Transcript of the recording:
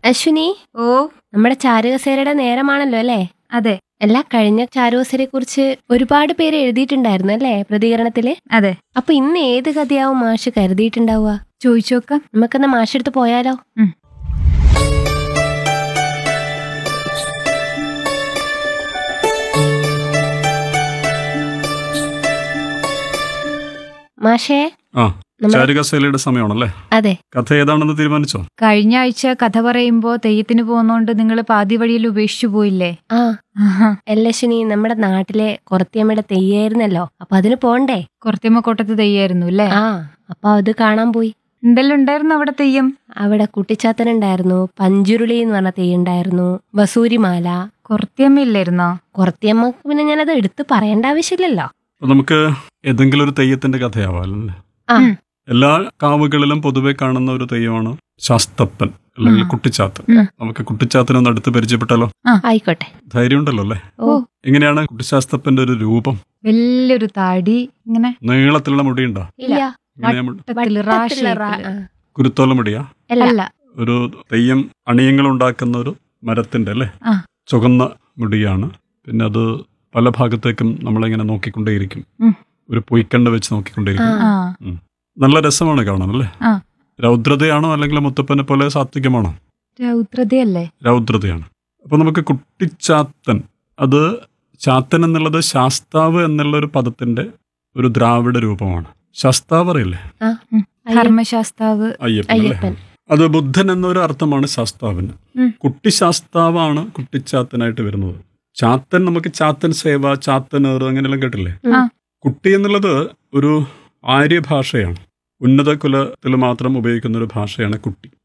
അശ്വിനി ഓ നമ്മുടെ ചാരുകസേരയുടെ നേരമാണല്ലോ അല്ലേ അതെ അല്ല കഴിഞ്ഞ ചാരുകസേരയെ കുറിച്ച് ഒരുപാട് പേര് എഴുതിയിട്ടുണ്ടായിരുന്നു അല്ലേ പ്രതികരണത്തില് അതെ അപ്പൊ ഇന്ന് ഏത് കഥയാവും മാഷ് കരുതിയിട്ടുണ്ടാവുക ചോദിച്ചോക്കാം നമുക്കെന്നാ മാഷെടുത്ത് പോയാലോ ഉം. മാഷേ ആ നമ്മൾ ചാരുകസേലയുടെ സമയമാണല്ലേ അതെ കഥ ഏതാണെന്ന് തീരുമാനിച്ചോ കഴിഞ്ഞ ആഴ്ച കഥ പറയുമ്പോ തെയ്യത്തിന് പോകുന്നോണ്ട് നിങ്ങൾ പാതി വഴിയിൽ ഉപേക്ഷിച്ചു പോയില്ലേ ആ ആഹാ. അല്ല അശ്വിനി നമ്മുടെ നാട്ടിലെ കുറത്തിയമ്മയുടെ തെയ്യായിരുന്നല്ലോ അപ്പൊ അതിന് പോണ്ടേ കൊറത്തിയമ്മക്കോട്ടത്ത് തെയ്യായിരുന്നു അല്ലേ ആ അപ്പൊ അത് കാണാൻ പോയി എന്തെല്ലാം ഉണ്ടായിരുന്നു അവിടെ തെയ്യം അവിടെ കുട്ടിച്ചാത്തനുണ്ടായിരുന്നു പഞ്ചുരുളി എന്ന് പറഞ്ഞ തെയ്യുണ്ടായിരുന്നു വസൂരിമാല കൊറത്തിയമ്മ ഇല്ലായിരുന്നോ കുറത്തിയമ്മക്ക് പിന്നെ ഞാനത് എടുത്ത് പറയേണ്ട ആവശ്യമില്ലല്ലോ അപ്പൊ നമുക്ക് ഏതെങ്കിലും ഒരു തെയ്യത്തിന്റെ കഥയാവാല്ലേ ആ ഉം. എല്ലാ കാവുകളിലും പൊതുവെ കാണുന്ന ഒരു തെയ്യമാണ് ശാസ്തപ്പൻ അല്ലെങ്കിൽ ആ. കുട്ടിച്ചാത്തൻ ഉം. നമുക്ക് കുട്ടിച്ചാത്തനൊന്ന് അടുത്ത് പരിചയപ്പെട്ടാലോ ആയിക്കോട്ടെ ധൈര്യം ഉണ്ടല്ലോ അല്ലേ ഓ എങ്ങനെയാണ് കുട്ടിശാസ്തപ്പന്റെ ഒരു രൂപം വലിയൊരു താടി ഇങ്ങനെ നീളത്തിലുള്ള മുടിയുണ്ടോ ഇല്ല ഇങ്ങനെ മുടി- വട്ടത്തില് റാ വട്ടത്തിലുള്ള റാ- ഷേപ്പില്. ആ. കുരുത്തോല മുടിയാ അല്ല അല്ല ഒരു തെയ്യം അണിയങ്ങൾ ഉണ്ടാക്കുന്ന ഒരു മരത്തിന്റെ അല്ലേ ആ. ചുവന്ന മുടിയാണ് പിന്നെ അത് പല ഭാഗത്തേക്കും നമ്മളിങ്ങനെ നോക്കിക്കൊണ്ടേയിരിക്കും ഉം. ഒരു പൊയ്ക്കണ്ട വെച്ച് നോക്കിക്കൊണ്ടേയിരിക്കും ആ. ആ നല്ല രസമാണ് കാണാൻ അല്ലേ ആ. രൗദ്രതയാണോ അല്ലെങ്കിൽ മുത്തപ്പനെ പോലെ സാത്വികമാണോ രൗദ്രതയല്ലേ രൗദ്രതയാണ് അപ്പൊ നമുക്ക് കുട്ടിച്ചാത്തൻ അത് ചാത്തൻ എന്നുള്ളത് ശാസ്താവ് എന്നുള്ള ഒരു പദത്തിന്റെ ഒരു ദ്രാവിഡ രൂപമാണ് ശാസ്താവ് അറിയില്ലേ അയ്യ- ധർമ്മശാസ്താവ് അയ്യപ്പൻ അല്ലേ അയ്യപ്പൻ അത് ബുദ്ധൻ എന്നൊരു അർത്ഥമാണ് ശാസ്താവിന് ഉം. കുട്ടി ശാസ്താവാണ് കുട്ടിച്ചാത്തനായിട്ട് വരുന്നത് ചാത്തൻ നമുക്ക് ചാത്തൻ സേവ ചാത്തനേർ അങ്ങനെയെല്ലാം കേട്ടില്ലേ ഉം. ആ. കുട്ടി എന്നുള്ളത് ഒരു ആര്യഭാഷയാണ് ഉന്നത കുലത്തിൽ മാത്രം ഉപയോഗിക്കുന്ന ഒരു ഭാഷയാണ് കുട്ടി